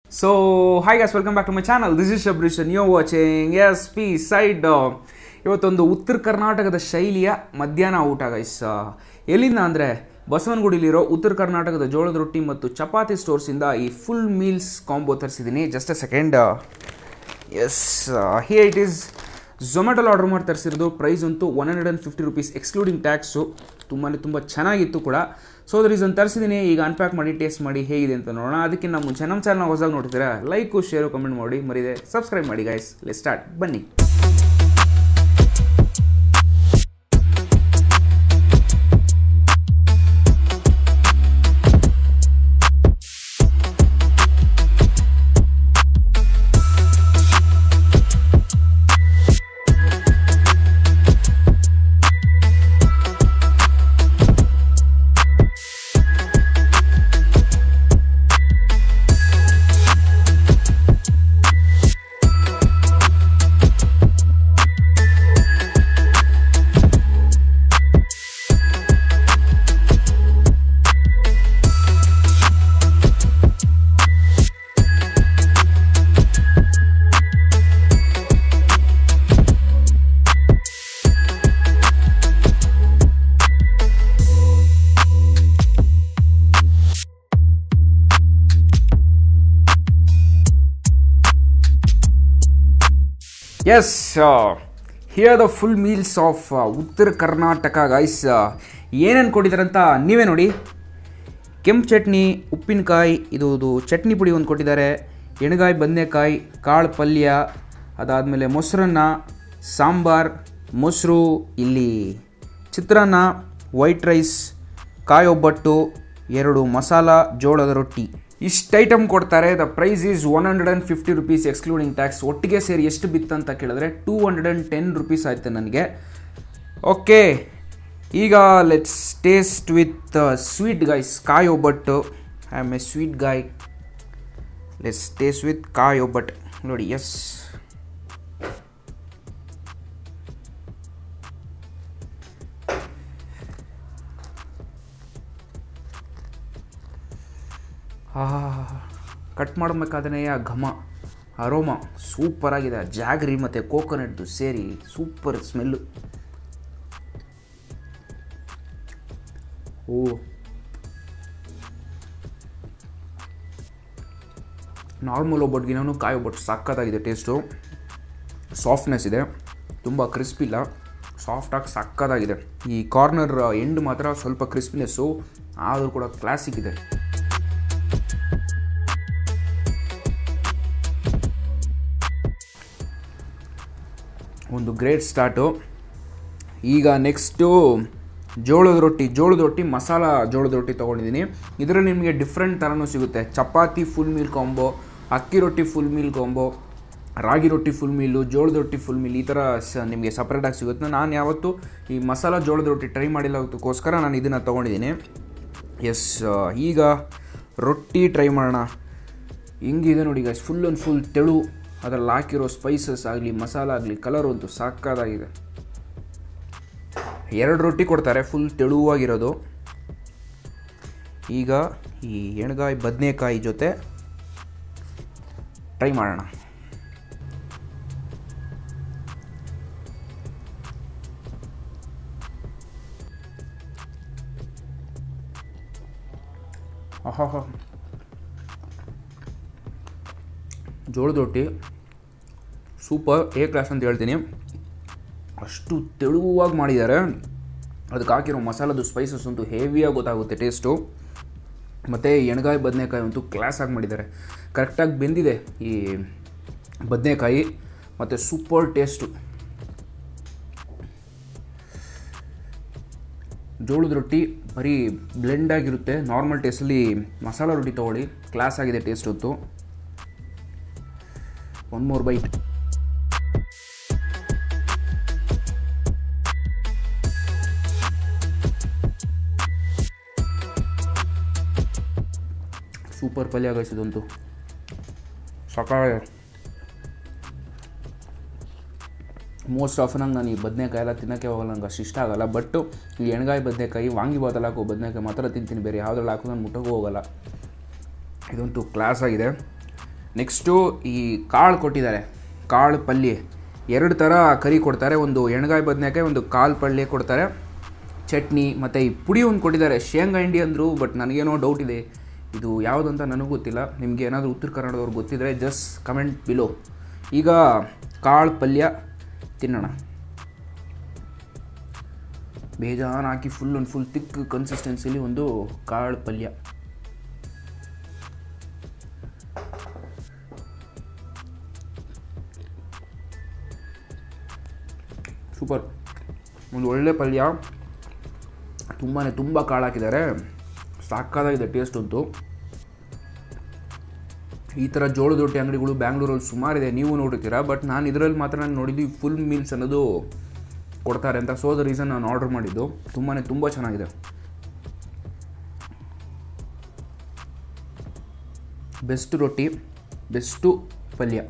So, hi guys, welcome back to my channel. This is Shabrish and you're watching SP Side. ಇವತ್ತೊಂದು ಉತ್ತರ ಕರ್ನಾಟಕದ ಶೈಲಿಯ ಮಧ್ಯಾಹ್ನ ಊಟ ಗೈಸ್ ಎಲ್ಲಿಂದ ಅಂದರೆ ಬಸವನಗುಡಿಲಿರೋ ಉತ್ತರ ಕರ್ನಾಟಕದ ಜೋಳದ ರೊಟ್ಟಿ ಮತ್ತು ಚಪಾತಿ ಸ್ಟೋರ್ಸಿಂದ ಈ ಫುಲ್ ಮೀಲ್ಸ್ ಕಾಂಬೋ ತರಿಸಿದ್ದೀನಿ just a second yes here it is ಝೊಮ್ಯಾಟೊಲ್ಲಿ ಆರ್ಡರ್ ಮಾಡಿ ತರಿಸಿರೋದು ಪ್ರೈಸ್ ಅಂತೂ one hundred and fifty rupees excluding tax ತುಂಬಾ ತುಂಬ ಚೆನ್ನಾಗಿತ್ತು ಕೂಡ ಸೊ ಅದ್ರ ಇದನ್ನು ತರಿಸಿದ್ದೀನಿ ಈಗ ಅನ್ಪ್ಯಾಕ್ ಮಾಡಿ ಟೇಸ್ಟ್ ಮಾಡಿ ಹೇಗಿದೆ ಅಂತ ನೋಡೋಣ ಅದಕ್ಕಿಂತ ಮುಂಚೆ ನಮ್ಮ ಚಾನಲ್ ಹೊಸದಾಗಿ ನೋಡ್ತೀರಾ ಲೈಕು ಶೇರು ಕಮೆಂಟ್ ಮಾಡಿ ಮರಿದೆ ಸಬ್ಸ್ಕ್ರೈಬ್ ಮಾಡಿ ಗೈಸ್ ಲೆಟ್ ಸ್ಟಾರ್ಟ್ ಬನ್ನಿ yes here the full meals of Uttara Karnataka guys ಏನೇನು ಕೊಟ್ಟಿದ್ದಾರೆ ಅಂತ ನೀವೇ ನೋಡಿ ಕೆಂಪು ಚಟ್ನಿ ಉಪ್ಪಿನಕಾಯಿ ಇದು ಇದು ಚಟ್ನಿ ಪುಡಿ ಒಂದು ಕೊಟ್ಟಿದ್ದಾರೆ ಎಣ್ಗಾಯಿ ಬದನೆಕಾಯಿ ಕಾಳು ಪಲ್ಯ ಅದಾದಮೇಲೆ ಮೊಸರನ್ನ ಸಾಂಬಾರ್ ಮೊಸರು ಇಲ್ಲಿ ಚಿತ್ರಾನ್ನ ವೈಟ್ ರೈಸ್ ಕಾಯಿ ಒಬ್ಬಟ್ಟು ಎರಡು ಮಸಾಲ ಜೋಳದ ರೊಟ್ಟಿ ಇಷ್ಟು ಐಟಮ್ ಕೊಡ್ತಾರೆ the price is one hundred and fifty rupees excluding tax ಒಟ್ಟಿಗೆ ಸೇರಿ ಎಷ್ಟು ಬಿತ್ತು ಅಂತ ಕೇಳಿದ್ರೆ two hundred and ten rupees ಆಯಿತು ನನಗೆ ಓಕೆ ಈಗ let's taste with sweet guys kayi obbattu I am a sweet guy let's taste with kayi obbattu ನೋಡಿ ಎಸ್ ಕಟ್ ಮಾಡಬೇಕಾದ್ರೆ ಆ ಘಮ ಅರೋಮ ಸೂಪರಾಗಿದೆ ಜಾಗ್ರಿ ಮತ್ತು ಕೋಕೋನಟ್ದು ಸೇರಿ ಸೂಪರ್ ಸ್ಮೆಲ್ಲು ಓ ನಾರ್ಮಲ್ ಒಬ್ಬಟ್ಟಿಗಿನೂ ಕಾಯಿ ಒಬ್ಬಟ್ಟು ಸಕ್ಕತ್ತಾಗಿದೆ ಟೇಸ್ಟು ಸಾಫ್ಟ್ನೆಸ್ ಇದೆ ತುಂಬ ಕ್ರಿಸ್ಪ್ ಇಲ್ಲ ಸಾಫ್ಟಾಗಿ ಸಕ್ಕತ್ತಾಗಿದೆ ಈ ಕಾರ್ನರ್ ಎಂಡ್ ಮಾತ್ರ ಸ್ವಲ್ಪ ಕ್ರಿಸ್ಪಿನೆಸ್ಸು ಆದರೂ ಕೂಡ ಕ್ಲಾಸಿಕ್ ಇದೆ ಒಂದು ಗ್ರೇಟ್ ಸ್ಟಾರ್ಟು ಈಗ ನೆಕ್ಸ್ಟು ಜೋಳದ ರೊಟ್ಟಿ ಜೋಳದ ರೊಟ್ಟಿ ಮಸಾಲ ಜೋಳದ ರೊಟ್ಟಿ ತೊಗೊಂಡಿದ್ದೀನಿ ಇದರಲ್ಲಿ ನಿಮಗೆ ಡಿಫ್ರೆಂಟ್ ಥರನೂ ಸಿಗುತ್ತೆ ಚಪಾತಿ ಫುಲ್ ಮೀಲ್ ಕಾಂಬೋ ಅಕ್ಕಿ ರೊಟ್ಟಿ ಫುಲ್ ಮೀಲ್ ಕಾಂಬೋ ರಾಗಿ ರೊಟ್ಟಿ ಫುಲ್ ಮೀಲು ಜೋಳದ ರೊಟ್ಟಿ ಫುಲ್ ಮೀಲ್ ಈ ಥರ ಸ ನಿಮಗೆ ಸಪ್ರೇಟಾಗಿ ಸಿಗುತ್ತೆ ನಾನು ಯಾವತ್ತೂ ಈ ಮಸಾಲ ಜೋಳದ ರೊಟ್ಟಿ ಟ್ರೈ ಮಾಡಿಲ್ಲದಕ್ಕೋಸ್ಕರ ನಾನು ಇದನ್ನು ತೊಗೊಂಡಿದ್ದೀನಿ ಎಸ್ ಈಗ ರೊಟ್ಟಿ ಟ್ರೈ ಮಾಡೋಣ ಹಿಂಗಿದೆ ನೋಡಿ ಗೈಸ್ ಫುಲ್ ಆ್ಯಂಡ್ ಫುಲ್ ತೆಳು ಅದರಲ್ಲಿ ಹಾಕಿರೋ ಸ್ಪೈಸಸ್ ಆಗಲಿ ಮಸಾಲ ಆಗಲಿ ಕಲರ್ ಅಂತೂ ಸಾಕಾದಾಗಿದೆ ಎರಡು ರೊಟ್ಟಿ ಕೊಡ್ತಾರೆ ಫುಲ್ ತೆಳುವಾಗಿರೋದು ಈಗ ಈ ಎಣ್ಗಾಯಿ ಬದನೆಕಾಯಿ ಜೊತೆ ಟ್ರೈ ಮಾಡೋಣ ಆಹಾ ಜೋಳದ ರೊಟ್ಟಿ ಸೂಪರ್ ಎ ಕ್ಲಾಸ್ ಅಂತ ಹೇಳ್ತೀನಿ ಅಷ್ಟು ತೆಳುವಾಗಿ ಮಾಡಿದ್ದಾರೆ ಅದಕ್ಕೆ ಹಾಕಿರೋ ಮಸಾಲದು ಸ್ಪೈಸಸ್ ಅಂತೂ ಹೆವಿಯಾಗಿ ಗೊತ್ತಾಗುತ್ತೆ ಟೇಸ್ಟು ಮತ್ತು ಎಣ್ಗಾಯಿ ಬದನೆಕಾಯಿ ಅಂತೂ ಕ್ಲಾಸಾಗಿ ಮಾಡಿದ್ದಾರೆ ಕರೆಕ್ಟಾಗಿ ಬೆಂದಿದೆ ಈ ಬದನೆಕಾಯಿ ಮತ್ತು ಸೂಪರ್ ಟೇಸ್ಟು ಜೋಳದ ರೊಟ್ಟಿ ಬರೀ ಬ್ಲೆಂಡ್ ಆಗಿರುತ್ತೆ ನಾರ್ಮಲ್ ಟೇಸ್ಟಲ್ಲಿ ಮಸಾಲ ರೊಟ್ಟಿ ತೊಗೊಳ್ಳಿ ಕ್ಲಾಸ್ ಆಗಿದೆ ಟೇಸ್ಟ್ ಹೊತ್ತು ಒನ್ ಮೋರ್ ಬೈಟ್ ಸೂಪರ್ ಪಲ್ಯ ಗಳಿಸಿದಂತು ಸಕಾಳ ಮೋಸ್ಟ್ ಆಫ್ ನಂಗೆ ನಾನು ಈ ಬದನೆಕಾಯಿ ಎಲ್ಲ ತಿನ್ನೋಕ್ಕೆ ಹೋಗಲ್ಲ ನಂಗೆ ಅಷ್ಟು ಇಷ್ಟ ಆಗಲ್ಲ ಬಟ್ ಈ ಎಣ್ಗಾಯಿ ಬದನೆಕಾಯಿ ವಾಂಗಿಬಾತಲ್ಲಿ ಹಾಕೋ ಬದನೆಕಾಯಿ ಮಾತ್ರ ತಿಂತೀನಿ ಬೇರೆ ಯಾವುದ್ರಲ್ಲಿ ಹಾಕೋ ನಾನು ಮುಟ್ಟೋಗೂ ಹೋಗಲ್ಲ ಇದಂತೂ ಕ್ಲಾಸ್ ಆಗಿದೆ ನೆಕ್ಸ್ಟು ಈ ಕಾಳು ಕೊಟ್ಟಿದ್ದಾರೆ ಕಾಳು ಪಲ್ಯ ಎರಡು ಥರ ಕರಿ ಕೊಡ್ತಾರೆ ಒಂದು ಎಣ್ಗಾಯಿ ಬದನೆಕಾಯಿ ಒಂದು ಕಾಳು ಪಲ್ಯ ಕೊಡ್ತಾರೆ ಚಟ್ನಿ ಮತ್ತು ಈ ಪುಡಿ ಒಂದು ಕೊಟ್ಟಿದ್ದಾರೆ ಶೇಂಗಾ ಹಿಂಡಿ ಅಂದರು ಬಟ್ ನನಗೇನೋ ಡೌಟ್ ಇದೆ ಇದು ಯಾವುದಂತ ನನಗೂ ಗೊತ್ತಿಲ್ಲ ನಿಮಗೆ ಏನಾದರೂ ಉತ್ತರ ಕನ್ನಡದವ್ರು ಗೊತ್ತಿದ್ರೆ ಜಸ್ಟ್ ಕಮೆಂಟ್ ಬಿಲೋ ಈಗ ಕಾಳು ಪಲ್ಯ ತಿನ್ನೋಣ ಬೇಜಾನ್ ಹಾಕಿ ಫುಲ್ ಒಂದು ಫುಲ್ ತಿಕ್ ಕನ್ಸಿಸ್ಟೆನ್ಸಿಲಿ ಒಂದು ಕಾಳು ಪಲ್ಯ ಸೂಪರ್ ಒಂದು ಒಳ್ಳೆ ಪಲ್ಯ ತುಂಬಾ ತುಂಬ ಕಾಳು ಹಾಕಿದ್ದಾರೆ ಸಾಕಾಗಿದೆ ಟೇಸ್ಟ್ ಅಂತೂ ಈ ಥರ ಜೋಳದ ರೊಟ್ಟಿ ಅಂಗಡಿಗಳು ಬ್ಯಾಂಗ್ಳೂರಲ್ಲಿ ಸುಮಾರಿದೆ ನೀವು ನೋಡಿರ್ತೀರಾ ಬಟ್ ನಾನು ಇದರಲ್ಲಿ ಮಾತ್ರ ನಾನು ನೋಡಿದ್ದು ಫುಲ್ ಮೀಲ್ಸ್ ಅನ್ನೋದು ಕೊಡ್ತಾರೆ ಅಂತ ಸೊ ದ ರೀಸನ್ ನಾನು ಆರ್ಡರ್ ಮಾಡಿದ್ದು ತುಂಬಾ ತುಂಬ ಚೆನ್ನಾಗಿದೆ ಬೆಸ್ಟ್ ರೊಟ್ಟಿ ಬೆಸ್ಟು ಪಲ್ಯ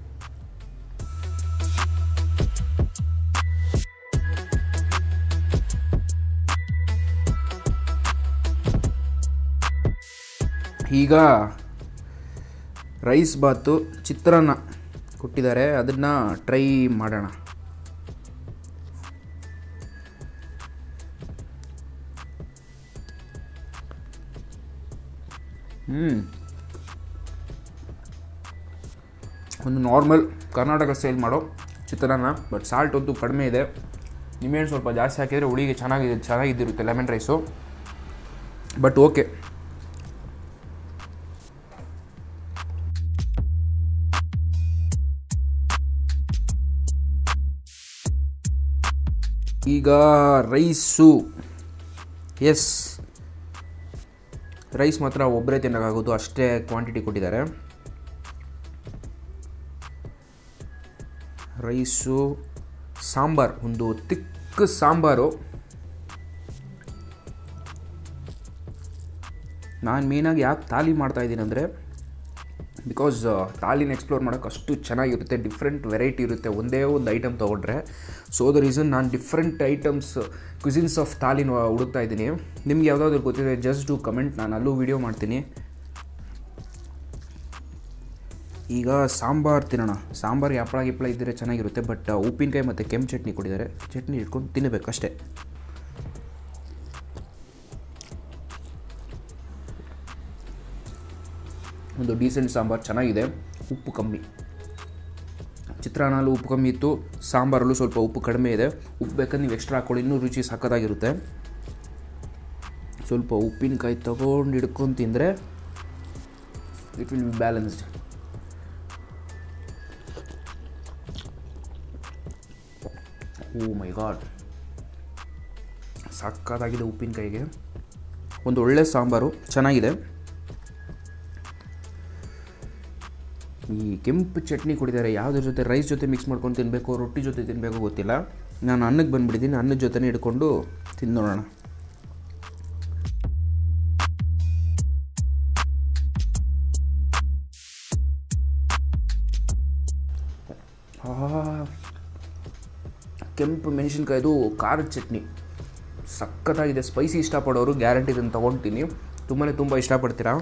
ಈಗ ರೈಸ್ ಬಾತು ಚಿತ್ರಾನ್ನ ಕೊಟ್ಟಿದ್ದಾರೆ ಅದನ್ನು ಟ್ರೈ ಮಾಡೋಣ ಹ್ಞೂ ಒಂದು ನಾರ್ಮಲ್ ಕರ್ನಾಟಕ ಸ್ಟೈಲ್ ಮಾಡೋ ಚಿತ್ರಾನ್ನ ಬಟ್ ಸಾಲ್ಟ್ ಅಂತೂ ಕಡಿಮೆ ಇದೆ ನಿಂಬೆಹಣ್ಣು ಸ್ವಲ್ಪ ಜಾಸ್ತಿ ಹಾಕಿದರೆ ಹುಳಿಗೆ ಚೆನ್ನಾಗಿದೆ ಚೆನ್ನಾಗಿದ್ದಿರುತ್ತೆ ಲೆಮನ್ ರೈಸು ಬಟ್ ಓಕೆ ಈಗ ರೈಸು ಎಸ್ ರೈಸ್ ಮಾತ್ರ ಒಬ್ಬರೇ ತಿನ್ನೋಕ್ಕಾಗೋದು ಅಷ್ಟೇ ಕ್ವಾಂಟಿಟಿ ಕೊಟ್ಟಿದ್ದಾರೆ ರೈಸು ಸಾಂಬಾರು ಒಂದು ತಿಕ್ಕ ಸಾಂಬಾರು ನಾನು ಮೇಯ್ನಾಗಿ ಯಾಕೆ ತಾಲಿ ಮಾಡ್ತಾಯಿದ್ದೀನಿ ಅಂದರೆ ಬಿಕಾಸ್ ತಾಲಿನ ಎಕ್ಸ್ಪ್ಲೋರ್ ಮಾಡೋಕ್ಕೆ ಅಷ್ಟು ಚೆನ್ನಾಗಿರುತ್ತೆ ಡಿಫ್ರೆಂಟ್ ವೆರೈಟಿ ಇರುತ್ತೆ ಒಂದೇ ಒಂದು ಐಟಮ್ ತೊಗೊಂಡ್ರೆ ಸೊ ದ ರೀಸನ್ ನಾನು ಡಿಫ್ರೆಂಟ್ ಐಟಮ್ಸ್ ಕ್ವಿಸಿನ್ಸ್ ಆಫ್ ತಾಲಿನ ಹುಡುಕ್ತಾ ಇದ್ದೀನಿ ನಿಮ್ಗೆ ಯಾವುದಾದ್ರು ಗೊತ್ತಿದೆ ಜಸ್ಟ್ ಟು ಕಮೆಂಟ್ ನಾನು ಅಲ್ಲೂ ವೀಡಿಯೋ ಮಾಡ್ತೀನಿ ಈಗ ಸಾಂಬಾರು ತಿನ್ನೋಣ ಸಾಂಬಾರು ಹಪ್ಪಳ ಗಿಪ್ಪಳ ಇದ್ದರೆ ಚೆನ್ನಾಗಿರುತ್ತೆ ಬಟ್ ಉಪ್ಪಿನಕಾಯಿ ಮತ್ತು ಕೆಂಪು ಚಟ್ನಿ ಕೊಟ್ಟಿದ್ದಾರೆ ಚಟ್ನಿ ಇಟ್ಕೊಂಡು ತಿನ್ನಬೇಕು ಅಷ್ಟೇ ಒಂದು ಡೀಸೆಂಟ್ ಸಾಂಬಾರು ಚೆನ್ನಾಗಿದೆ ಉಪ್ಪು ಕಮ್ಮಿ ಚಿತ್ರಾನ್ನಲ್ಲೂ ಉಪ್ಪು ಕಮ್ಮಿ ಇತ್ತು ಸಾಂಬಾರಲ್ಲೂ ಸ್ವಲ್ಪ ಉಪ್ಪು ಕಡಿಮೆ ಇದೆ ಉಪ್ಪು ಬೇಕಾದ್ರೆ ನೀವು ಎಕ್ಸ್ಟ್ರಾ ಹಾಕೊಳ್ಳಿ ಇನ್ನೂ ರುಚಿ ಸಕ್ಕತ್ತಾಗಿರುತ್ತೆ ಸ್ವಲ್ಪ ಉಪ್ಪಿನಕಾಯಿ ತಗೊಂಡು ಹಿಡ್ಕೊಂಡು ತಿಂದರೆ it will be balanced oh my God ಸಕ್ಕತ್ತಾಗಿದೆ ಉಪ್ಪಿನಕಾಯಿಗೆ ಒಂದು ಒಳ್ಳೆ ಸಾಂಬಾರು ಚೆನ್ನಾಗಿದೆ ಈ ಕೆಂಪು ಚಟ್ನಿ ಕೊಟ್ಟಿದ್ದಾರೆ ಯಾವುದ್ರ ಜೊತೆ ರೈಸ್ ಜೊತೆ ಮಿಕ್ಸ್ ಮಾಡ್ಕೊಂಡು ತಿನ್ನಬೇಕು ರೊಟ್ಟಿ ಜೊತೆ ತಿನ್ನಬೇಕು ಗೊತ್ತಿಲ್ಲ ನಾನು ಅನ್ನಕ್ಕೆ ಬಂದುಬಿಟ್ಟಿದ್ದೀನಿ ಅನ್ನದ ಜೊತೆನೇ ಹಿಡ್ಕೊಂಡು ತಿಂದೋಣ ಕೆಂಪು ಮೆಣಸಿನ್ಕಾಯ್ದು ಖಾರದ ಚಟ್ನಿ ಸಖತ್ತಾಗಿದೆ ಸ್ಪೈಸಿ ಇಷ್ಟಪಡೋರು ಗ್ಯಾರಂಟಿ ಇದನ್ನು ತೊಗೊಳ್ತೀನಿ ತುಂಬಾ ತುಂಬ ಇಷ್ಟಪಡ್ತೀರಾ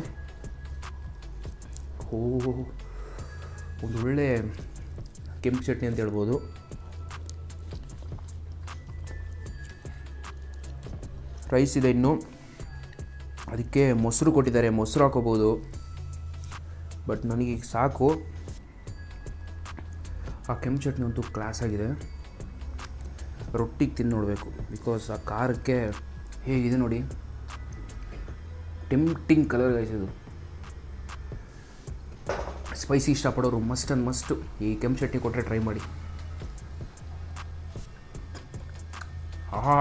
ಓ ಒಂದು ಒಳ್ಳೆ ಕೆಂಪು ಚಟ್ನಿ ಅಂತ ಹೇಳ್ಬೋದು ರೈಸ್ ಇದೆ ಇನ್ನು ಅದಕ್ಕೆ ಮೊಸರು ಕೊಟ್ಟಿದ್ದಾರೆ ಮೊಸರು ಹಾಕೋಬೋದು ಬಟ್ ನನಗೀಗ ಸಾಕು ಆ ಕೆಂಪು ಚಟ್ನಿ ಅಂತೂ ಕ್ಲಾಸ್ ಆಗಿದೆ ರೊಟ್ಟಿಗೆ ತಿಂದು ನೋಡಬೇಕು ಬಿಕಾಸ್ ಆ ಖಾರಕ್ಕೆ ಹೇಗಿದೆ ನೋಡಿ ಟೆಂಪ್ಟಿಂಗ್ ಕಲರ್ ಇದು ಸ್ಪೈಸಿ ಇಷ್ಟಪಡೋರು ಮಸ್ಟ್ ಅಂಡ್ ಮಸ್ಟು ಈ ಕೆಂಪು ಚಟ್ನಿ ಕೊಟ್ಟರೆ ಟ್ರೈ ಮಾಡಿ ಆಹಾ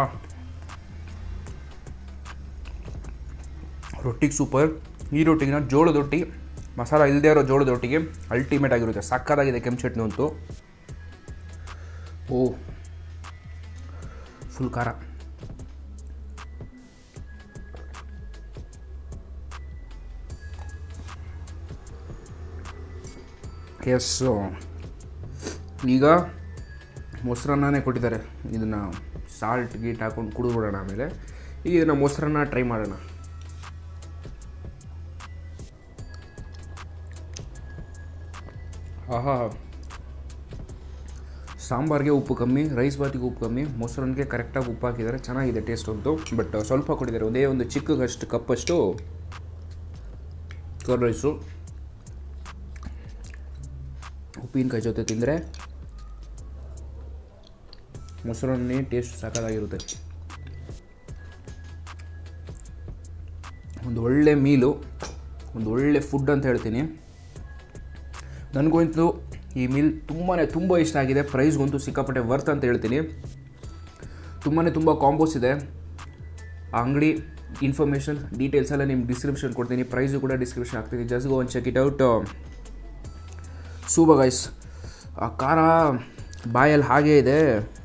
ರೊಟ್ಟಿಗೆ ಸೂಪರ್ ಈ ರೊಟ್ಟಿಗಿನ ಜೋಳದ ರೊಟ್ಟಿ ಮಸಾಲ ಇಲ್ಲದೆ ಇರೋ ಜೋಳದ ರೊಟ್ಟಿಗೆ ಅಲ್ಟಿಮೇಟ್ ಆಗಿರುತ್ತೆ ಸಕ್ಕತ್ತಾಗಿದೆ ಕೆಂಪು ಚಟ್ನಿ ಅಂತೂ ಓ ಫುಲ್ ಖಾರ ಎಸ್ ಈಗ ಮೊಸರನ್ನನೇ ಕೊಟ್ಟಿದ್ದಾರೆ ಇದನ್ನು ಸಾಲ್ಟ್ ಗೀಟ್ ಹಾಕೊಂಡು ಕುಡಿದ್ಬಿಡೋಣ ಆಮೇಲೆ ಈಗ ಇದನ್ನು ಮೊಸರನ್ನ ಟ್ರೈ ಮಾಡೋಣ ಆಹಾ ಸಾಂಬಾರ್ಗೆ ಉಪ್ಪು ಕಮ್ಮಿ ರೈಸ್ ಬಾತಿಗೆ ಉಪ್ಪು ಕಮ್ಮಿ ಮೊಸರನ್ಗೆ ಕರೆಕ್ಟಾಗಿ ಉಪ್ಪು ಹಾಕಿದ್ದಾರೆ ಚೆನ್ನಾಗಿದೆ ಟೇಸ್ಟ್ ಅಂತೂ ಬಟ್ ಸ್ವಲ್ಪ ಕೊಟ್ಟಿದ್ದಾರೆ ಒಂದೇ ಒಂದು ಚಿಕ್ಕಗಷ್ಟು ಕಪ್ಪಷ್ಟು ಕರ್ಡ್ ರೈಸು ಉಪ್ಪಿನಕಾಯಿ ಜೊತೆ ತಿಂದರೆ ಮೊಸರನ್ನೇ ಟೇಸ್ಟ್ ಸಾಕಾಗಿರುತ್ತೆ ಒಂದು ಒಳ್ಳೆ ಮೀಲು ಒಂದು ಒಳ್ಳೆ ಫುಡ್ ಅಂತ ಹೇಳ್ತೀನಿ ನನಗಂತೂ ಈ ಮೀಲ್ ತುಂಬಾ ತುಂಬ ಇಷ್ಟ ಆಗಿದೆ ಪ್ರೈಸ್ಗಂತೂ ಸಿಕ್ಕಾಪಟ್ಟೆ ವರ್ತ್ ಅಂತ ಹೇಳ್ತೀನಿ ತುಂಬಾ ತುಂಬ ಕಾಂಬೋಸ್ ಇದೆ ಆ ಅಂಗಡಿ ಇನ್ಫಾರ್ಮೇಷನ್ ಡೀಟೇಲ್ಸ್ ಎಲ್ಲ ನಿಮ್ಗೆ ಡಿಸ್ಕ್ರಿಪ್ಷನ್ ಕೊಡ್ತೀನಿ ಪ್ರೈಸು ಕೂಡ ಡಿಸ್ಕ್ರಿಪ್ಷನ್ ಹಾಕ್ತೀನಿ ಜಸ್ಟ್ ಗೋ ಒಂದು check it out super guys ಆ ಖಾರ ಬಾಯಲ್ಲಿ ಹಾಗೇ ಇದೆ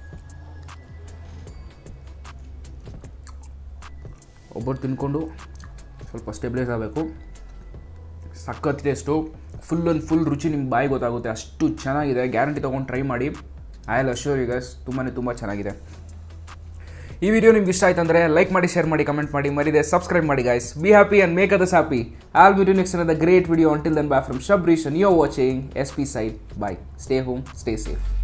ಒಬ್ಬರು ತಿನ್ಕೊಂಡು ಸ್ವಲ್ಪ ಸ್ಟೆಬಿಲೈಸ್ ಆಗಬೇಕು ಸಖತ್ ಟೇಸ್ಟು ಫುಲ್ ಒಂದು ಫುಲ್ ರುಚಿ ನಿಮ್ಗೆ ಬಾಯಿ ಗೊತ್ತಾಗುತ್ತೆ ಅಷ್ಟು ಚೆನ್ನಾಗಿದೆ ಗ್ಯಾರಂಟಿ ತೊಗೊಂಡು ಟ್ರೈ ಮಾಡಿ I all assure you guys ತುಂಬಾ ತುಂಬ ಚೆನ್ನಾಗಿದೆ ಈ ವಿಡಿಯೋ ನಿಮ್ಗೆ ಇಷ್ಟ ಆಯ್ತು ಅಂದರೆ ಲೈಕ್ ಮಾಡಿ ಶೇರ್ ಮಾಡಿ ಕಮೆಂಟ್ ಮಾಡಿ ಮರಿದೆ ಸಬ್ಸ್ಕ್ರೈಬ್ ಮಾಡಿ guys be happy and make others happy all video next the great video until then bye from Shabrish and you're watching SP Side. Bye. Stay home, stay safe.